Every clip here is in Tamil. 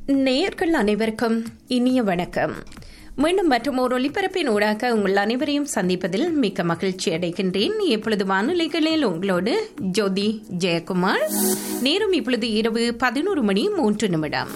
நேயர்கள் அனைவருக்கும் இனிய வணக்கம் மீண்டும் மற்றும் ஒரு ஒளிபரப்பின் ஊடாக உங்கள் அனைவரையும் சந்திப்பதில் மிக்க மகிழ்ச்சி அடைகின்றேன் இப்பொழுது வானொலிகளில் உங்களோடு ஜோதி ஜெயக்குமார் நேரம் இப்பொழுது இரவு பதினோரு மணி மூன்று நிமிடம்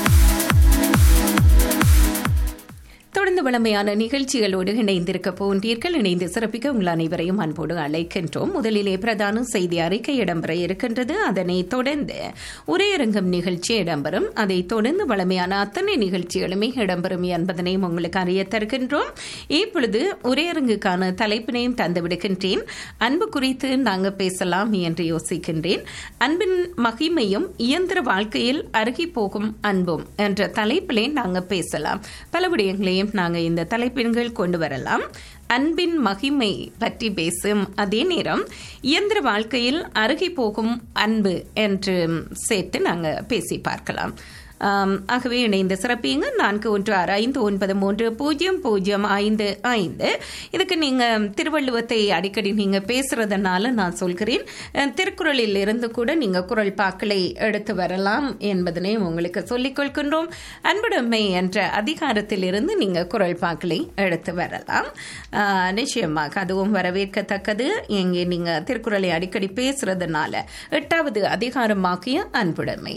தொடர்ந்து வளமையான நிகழ்ச்சிகளோடு இணைந்திருக்க போன்றீர்கள் இணைந்து சிறப்பிக்க உங்கள் அனைவரையும் அன்போடு அழைக்கின்றோம் முதலிலே பிரதான செய்தி அறிக்கை இடம்பெற இருக்கின்றது அதனை தொடர்ந்து உரையரங்கம் நிகழ்ச்சி இடம்பெறும் அதை தொடர்ந்து வளமையான அத்தனை நிகழ்ச்சிகளுமே இடம்பெறும் என்பதனை உங்களுக்கு அறிய தருகின்றோம் இப்பொழுது உரையரங்குக்கான தலைப்பினையும் தந்துவிடுகின்றேன் அன்பு குறித்து நாங்கள் பேசலாம் என்று யோசிக்கின்றேன் அன்பின் மகிமையும் இயந்திர வாழ்க்கையில் அருகி போகும் அன்பும் என்ற தலைப்பிலே நாங்கள் பேசலாம் பல விடயங்களையும் நாங்கள் இந்த தலைப்பின்கள் கொண்டு வரலாம் அன்பின் மகிமை பற்றி பேசும் அதே நேரம் இயந்திர வாழ்க்கையில் அருகி போகும் அன்பு என்று சேர்த்து நாங்கள் பேசி பார்க்கலாம் ஆகவே இணைந்து சிறப்பிங்க நான்கு ஒன்று ஆறு ஐந்து ஒன்பது மூன்று பூஜ்ஜியம் பூஜ்ஜியம் ஐந்து ஐந்து இதுக்கு நீங்கள் திருவள்ளுவத்தை அடிக்கடி நீங்கள் பேசுறதுனால நான் சொல்கிறேன் திருக்குறளில் இருந்து கூட நீங்கள் குரல் பாக்களை எடுத்து வரலாம் என்பதனை உங்களுக்கு சொல்லிக் கொள்கின்றோம் அன்புடைமை என்ற அதிகாரத்தில் இருந்து நீங்கள் குரல் பாக்களை எடுத்து வரலாம் நிச்சயமாக அதுவும் வரவேற்கத்தக்கது இங்கே நீங்கள் திருக்குறளை அடிக்கடி பேசுறதுனால எட்டாவது அதிகாரமாக்கிய அன்புடைமை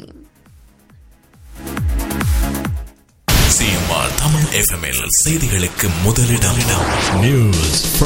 சிஎம்ஆர் தமிழ் எஃப்எம்எல் செய்திகளுக்கு முதலிடம் News from